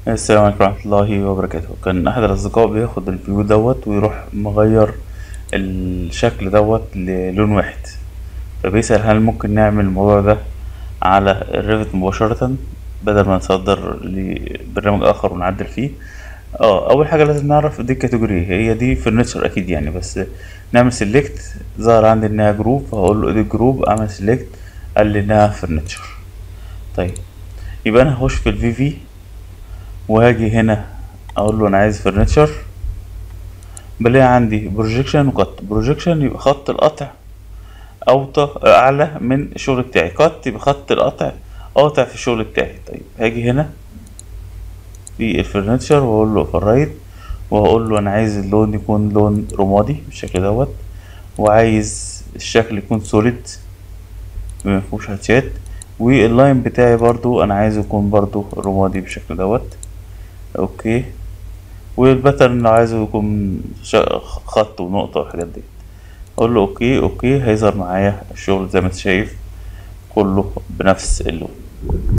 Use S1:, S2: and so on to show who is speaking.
S1: السلام عليكم ورحمة الله وبركاته كان أحد الأصدقاء بياخد الفيو دوت ويروح مغير الشكل دوت للون واحد فبيسأل هل ممكن نعمل الموضوع ده على الريفت مباشرة بدل ما نصدر لبرنامج آخر ونعدل فيه اه أول حاجة لازم نعرف دي الكاتيجوري هي دي فرنتشر أكيد يعني بس نعمل سيلكت ظهر عندي إنها جروب فهقول له إيديت جروب أعمل سيلكت قال لي إنها فرنتشر طيب يبقى أنا هخش في الفي في وهاجي هنا اقول له انا عايز فرنتشر بلاقي عندي بروجيكشن وقط بروجيكشن يبقى خط القطع اوطى اعلى من الشغل بتاعي قط يبقى خط القطع قاطع في الشغل بتاعي طيب هاجي هنا في الفرنتشر واقول له اوفررايت وهقول له انا عايز اللون يكون لون رمادي بالشكل دوت وعايز الشكل يكون سوليد مفيهوش هاتشات واللاين بتاعي برضو انا عايزه يكون برضو رمادي بالشكل دوت اوكي والباترن لو عايزه يكون خط ونقطة والحاجات دي اقول له اوكي اوكي هيظهر معايا الشغل زي ما انت شايف كله بنفس اللون